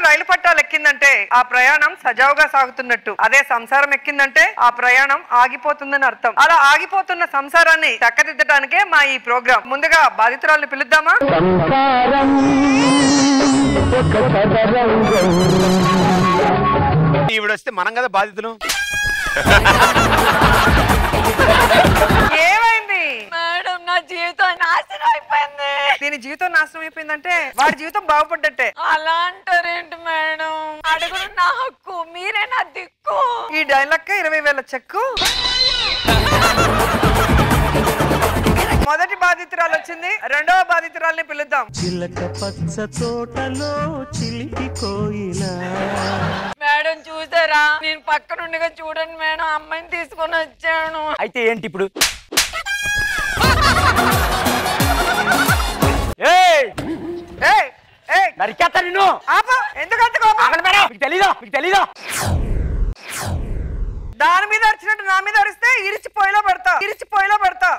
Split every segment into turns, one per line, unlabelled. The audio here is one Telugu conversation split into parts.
రైలు పట్టాలు ఎక్కిందంటే ఆ ప్రయాణం సజావుగా సాగుతున్నట్టు అదే సంసారం ఎక్కిందంటే ఆ ప్రయాణం ఆగిపోతుందని అర్థం అలా ఆగిపోతున్న సంసారాన్ని చక్కదిద్దడానికే మా ఈ ప్రోగ్రాం ముందుగా బాధితురాల్ని పిలుద్దామా
సంసారం ఒక చదరంగం
ఈవిడ వస్తే మనం కదా బాధితులు
ఏమైంది
మేడం నా జీవితం నాశనం అయిపోయింది
దీని జీవితం నాశనం అయిపోయిందంటే వాడి జీవితం బాగుపడ్డట్టే
అలా అంటారేంటి మేడం అడుగుడు నా హక్కు మీరే నా దిక్కు
ఈ డైలాగ్ ఇరవై వేల చెక్కు మొదటి బాధితురాలు వచ్చింది రెండవ బాధితురాల్ని పిలుద్దాం
చిలక పచ్చ తోటలో చిలిపి కోయిల
మేడం చూసారా నేను పక్కనుండిగా చూడండి మేడం అమ్మాయిని తీసుకొని వచ్చాను
అయితే ఏంటి ఇప్పుడు ఏయ్
ఏయ్ ఏయ్
నరికేస్తా నిన్ను
ఆపు ఎందుకంత కోపం
ఆగండి మేడం మీకు తెలీదా మీకు తెలీదా
దాని మీద అరిచినట్టు నా మీద అరిస్తే ఇరిచి పొయ్యిలో పెడతా ఇరిచి పొయ్యిలో పెడతా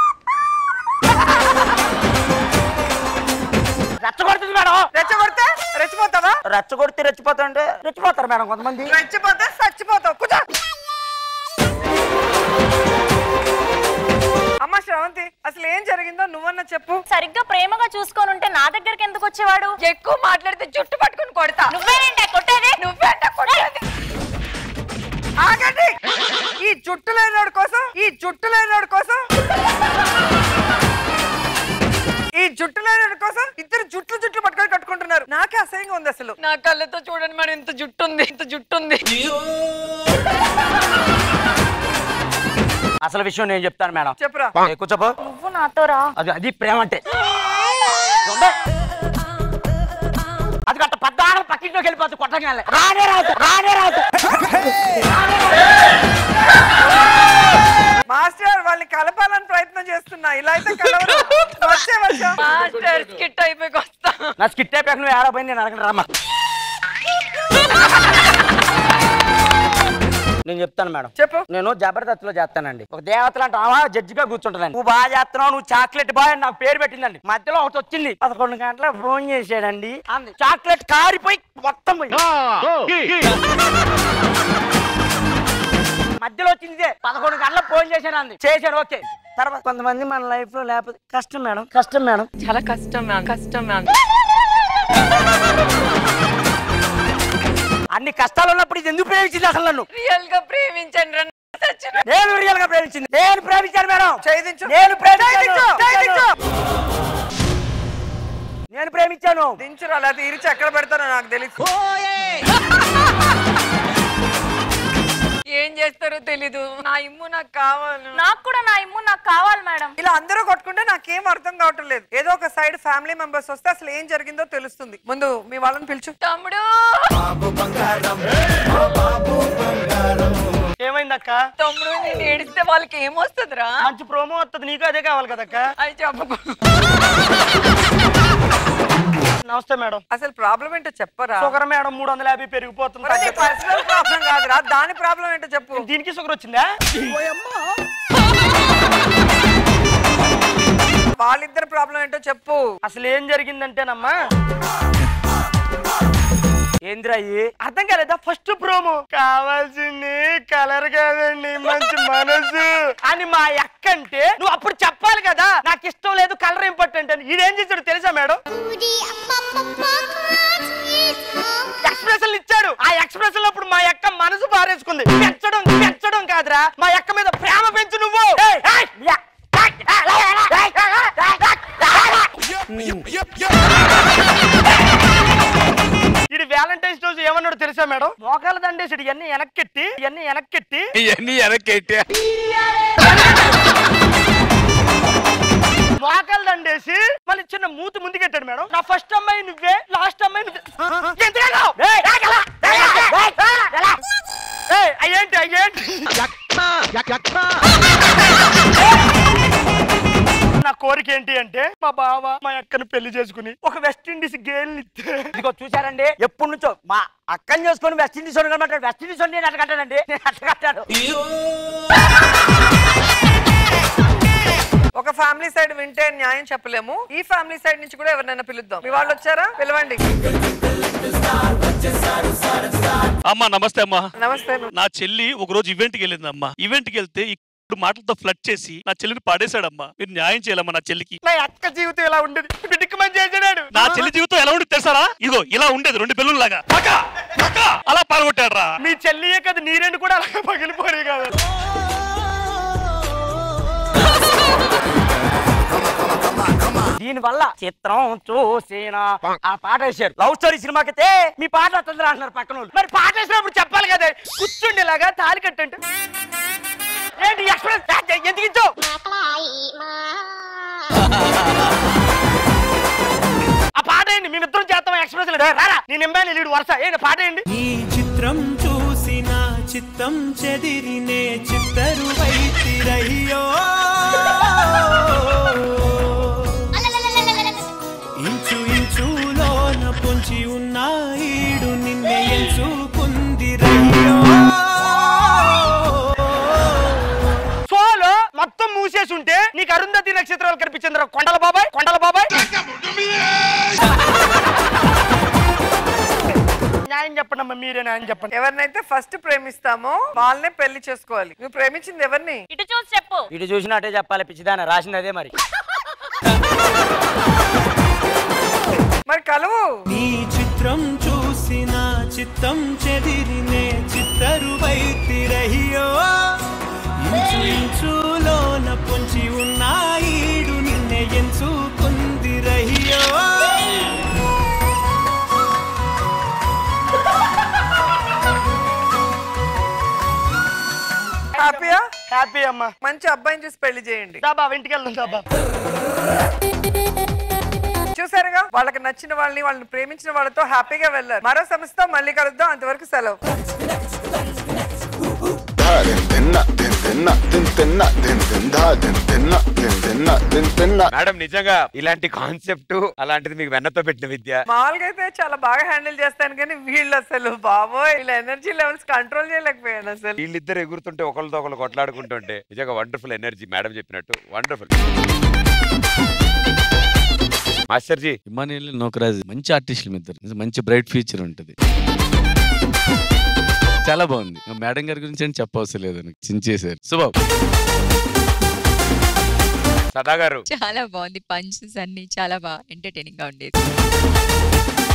రెచ్చగొడుతుంది మేడం
రెచ్చగొడితే రెచ్చిపోతావా
రెచ్చగొడితే రెచ్చిపోతాంటే రెచ్చిపోతారు మేడం కొంతమంది
రెచ్చిపోతే చచ్చిపోతావు కూర్చో అమ్మ శ్రవంతి అసలు ఏం జరిగిందో నువ్వన్నా చెప్పు
సరిగ్గా ప్రేమగా చూసుకొని ఉంటే నా దగ్గరికి ఎందుకు వచ్చేవాడు
ఎక్కువ మాట్లాడితే జుట్టు పట్టుకొని కొడతా
నువ్వేనంటే కొట్టేది
నువ్వేంట కొట్టేది
ఆగండి ఈ జుట్టు లేనివాడి కోసం ఈ జుట్టు లేనివాడి కోసం ఈ జుట్టు లేనివాడి కోసం ఇద్దరు జుట్లు జుట్లు పట్టుకొని కట్టుకుంటున్నారు నాకే అసహ్యంగా ఉంది అసలు
నా కళ్ళతో చూడండి మేడం ఇంత జుట్టు ఉంది ఇంత జుట్టు ఉంది
అసలు విషయం నేను చెప్తాను మేడం
చెప్పురా
ఏ కూర్చోపో
నువ్వు నాతో రా
అది అది ప్రేమ అంటే చూడండి. అది గట్ట పెద్ద ఆడలు పక్కింట్లోకి వెళ్ళిపోతుంది కొట్టగానే రానే రాదు రానే రాదు
మాస్టర్ వాళ్ళని కలపాలని ప్రయత్నం చేస్తున్నా ఇలా అయితే కలవరు వచ్చే వచ్చా
మాస్టర్ స్కిట్ అయిపోయి వస్తా
నా స్కిట్ అయిపోయాక నువ్వు ఏడపోయింది నేను అడగను రమ్మ నేను చెప్తాను మేడం
చెప్పు
నేను జబర్దస్త్ లో చేస్తానండి ఒక దేవత లాంటి ఆమె జడ్జిగా కూర్చుంటుందండి నువ్వు బాగా చేస్తున్నావు నువ్వు చాక్లెట్ బాయ్ అని నాకు పేరు పెట్టిందండి మధ్యలో ఒకటి వచ్చింది పదకొండు గంటల ఫోన్ చేసాడండి అంది చాక్లెట్ కారిపోయి మొత్తం పోయింది. మధ్యలో వచ్చింది ఇదే. పదకొండు గంటలకు ఫోన్ చేశాను అంది చేశాను ఓకే తర్వాత కొంతమంది మన లైఫ్ లో లేకపోతే కష్టం మేడం కష్టం మేడం
చాలా కష్టం మ్యామ్ కష్టం మ్యామ్
అన్ని కష్టాలు ఉన్నప్పుడు ఇది ఎందుకు ప్రేమించింది అసలు నన్ను
రియల్ గా ప్రేమించండి రా సచిన
నేను రియల్ గా ప్రేమించింది నేను ప్రేమించాను మేడం
చేయించు
నేను ప్రేమించాను
చేయించు, చేయించు.
నేను ప్రేమించాను
దించురా లేకపోతే ఇరిచి ఎక్కడ పెడతానో నాకు తెలుసు
ఏం చేస్తారో తెలీదు నా ఇమ్ము నాకు కావాలి
నాకు కూడా నా ఇమ్ము నాకు కావాలి మేడం
ఇలా అందరూ కొట్టుకుంటే నాకేం అర్థం కావటం లేదు ఏదో ఒక సైడ్ ఫ్యామిలీ మెంబర్స్ వస్తే అసలు ఏం జరిగిందో తెలుస్తుంది ముందు మీ వాళ్ళని పిలుచు
తమ్ముడు
ఏమైంది అక్క
తమ్ముడు నేను ఏడిస్తే వాళ్ళకి ఏమొస్తుందిరా
మంచి ప్రోమో వస్తుంది నీకు అదే కావాలి కదక్క
అది చెప్పకు
నమస్తే మేడం
అసలు ప్రాబ్లం ఏంటో చెప్పరా
షుగర్ మేడం మూడు వందల యాభై పెరిగిపోతుంది
ఒరేయ్, నీ పర్సనల్ ప్రాబ్లం కాదురా దాని ప్రాబ్లం ఏంటో చెప్పు
దీనికి షుగర్ వచ్చిందా
వాళ్ళిద్దరి ప్రాబ్లం ఏంటో చెప్పు
అసలు ఏం జరిగిందంటేనమ్మా ఏంద్రయ్యి అర్థం కాలేదా ఫస్ట్ ప్రోమో కావాల్సింది కలర్ కాదండి మంచి మనసు అని మా అక్క అంటే నువ్వు అప్పుడు చెప్పాలి కదా నాకు ఇష్టం లేదు కలర్ ఇంపార్టెంట్ అని ఈడేం చేశాడు తెలుసా మేడం ఎక్స్ప్రెషన్ ఇచ్చాడు ఆ ఎక్స్ప్రెషన్ అప్పుడు మా అక్క మనసు పారేసుకుంది పెంచడం పెంచడం కాదురా మా అక్క మీద ప్రేమ పెంచు నువ్వు ఏయ్, ఏయ్, యా, ఏయ్, ఏయ్, ఏయ్, ఇది వ్యాలంటైన్స్ రోజు ఏమన్నాడు తెలుసా మేడం మోకాల దండేసాడు ఇవన్నీ వెనక్కెట్టి ఇవన్నీ వెనక్కెట్టి
ఇవన్నీ వెనక్కి
మోకాలు దండేసి మళ్ళీ చిన్న మూతి ముందుకెట్టాడు మేడం నా ఫస్ట్ అమ్మాయి నువ్వే లాస్ట్ అమ్మాయి నువ్వే ఎంతకాలం? ఏయ్, ఏయ్, ఏయ్, ఏయ్, ఏయ్, ఏయ్, అయ్యేంటి అయ్యేంటి నా కోరిక ఏంటి అంటే మా బావ మా అక్కను పెళ్లి చేసుకుని ఒక వెస్ట్ ఇండీస్ గేల్ ఇస్తే ఇదిగో చూసారండి ఎప్పటి నుంచో మా అక్కని చేసుకుని వెస్ట్ ఇండీస్ వాడిని కనమంటాడు వెస్ట్ ఇండీస్ వాడిని నేను అట్ట కట్టానండి నేను అట్ట కట్టాను
ఒక ఫ్యామిలీ సైడ్ వింటే న్యాయం చెప్పలేము ఈ ఫ్యామిలీ సైడ్ నుంచి కూడా ఎవరినైనా పిలుద్దాం మీ వాళ్ళు వచ్చారా పిలవండి
అమ్మా నమస్తే అమ్మా
నమస్తే
నా చెల్లి ఒక రోజు ఈవెంట్ కి వెళ్ళింది అమ్మా ఈవెంట్ కి వెళ్తే ఇప్పుడు మాటలతో ఫ్లడ్ చేసి నా చెల్లిని పాడేశాడమ్మా మీరు న్యాయం చేయాలమ్మా నా చెల్లికి
నా అక్క జీవితం ఇలా ఉండేది ఇప్పుడు దిక్కుమని చేసాడు
నా చెల్లి జీవితం ఎలా ఉండేది తెలుసారా ఇగో ఇలా ఉండేది రెండు బెలూన్ లాగా పక్క, పక్క, అలా పాల్గొట్టాడు రా
మీ చెల్లియే కదా నీ రెండు కూడా అలాగే పగిలిపోయి కదా దీని వల్ల చిత్రం చూసిన ఆ పాట వేసాడు లవ్ స్టోరీ సినిమాకైతే మీ పాట వస్తుంది అంటున్నారు పక్కన వాళ్ళు. మరి పాట వేసినప్పుడు చెప్పాలి కదా కూర్చుండేలాగా తాలి కట్టండి ఏంటి ఎక్స్ప్రెస్ ఎందుకు ఇచ్చావు ఆ పాట ఏంటి మేమిద్దరం చేస్తాం ఎక్స్ప్రెస్ రారా నేను ఎంబాయి లీడు వరుస ఏంటి పాట ఏంటి
ఈ చిత్రం చూసిన చిత్తం చెదిరినే చిత్తరు వైతిరయ్యో ఇంచు ఇంచులోన పొంచి ఉన్న ఈడు నిన్నే ఎంచుకుందిరయ్యో
సోలో మొత్తం మూసేసి ఉంటే నీకు అరుంధతి నక్షత్రాలు కనిపించింది కొండల బాబాయ్ కొండల బాబాయ్ న్యాయం చెప్పండి అమ్మా మీరే న్యాయం చెప్పండి
ఎవరినైతే ఫస్ట్ ప్రేమిస్తామో వాళ్ళనే పెళ్లి చేసుకోవాలి నువ్వు ప్రేమించింది ఎవరిని
ఇటు చూసి చెప్పు
ఇటు చూసినట్టే చెప్పాలి పిచ్చిదాన రాసింది అదే మరి
మరి కలువు
నీ చిత్రం చూసిన చిత్తం చెదిరినే చిత్తరు వైతిరయ్యో ఇంచు ఇంచులోన పొంచి ఉన్న ఈడు నిన్నే ఎంచుకుందిరయ్యో
హ్యాపీయా
హ్యాపీ అమ్మా
మంచి అబ్బాయిని చూసి పెళ్లి చేయండి
దాబా ఇంటికి వెళ్దాం దాబా
చూసారుగా వాళ్ళకి నచ్చిన వాళ్ళని వాళ్ళని ప్రేమించిన వాళ్ళతో హ్యాపీగా వెళ్ళారు మరో సమస్యతో మళ్ళీ కలుద్దాం అంతవరకు సెలవు
మేడం నిజంగా ఇలాంటి కాన్సెప్ట్ అలాంటిది మీకు వెన్నతో పెట్టిన విద్య
మామూలుగా అయితే చాలా బాగా హ్యాండిల్ చేస్తాను కానీ వీళ్ళు అసలు బాబోయ్ వీళ్ళ ఎనర్జీ లెవెల్స్ కంట్రోల్ చేయలేకపోయాను అసలు
వీళ్ళిద్దరు ఎగురుతుంటే ఒకరితో ఒకరు కొట్లాడుకుంటుంటే నిజంగా వండర్ఫుల్ ఎనర్జీ మేడం చెప్పినట్టు wonderful master ji
Emmanuel Nokaraj మంచి ఆర్టిస్టులు మీ ఇద్దరు నిజం మంచి బ్రైట్ ఫ్యూచర్ ఉంటుంది చాలా బాగుంది మేడం గారి గురించి అని చెప్పవసరం లేదు నాకు చించేశారు శుభం
సదా గారు
చాలా బాగుంది పంచెస్ అన్ని చాలా బాగా ఎంటర్టైనింగ్ గా ఉండేది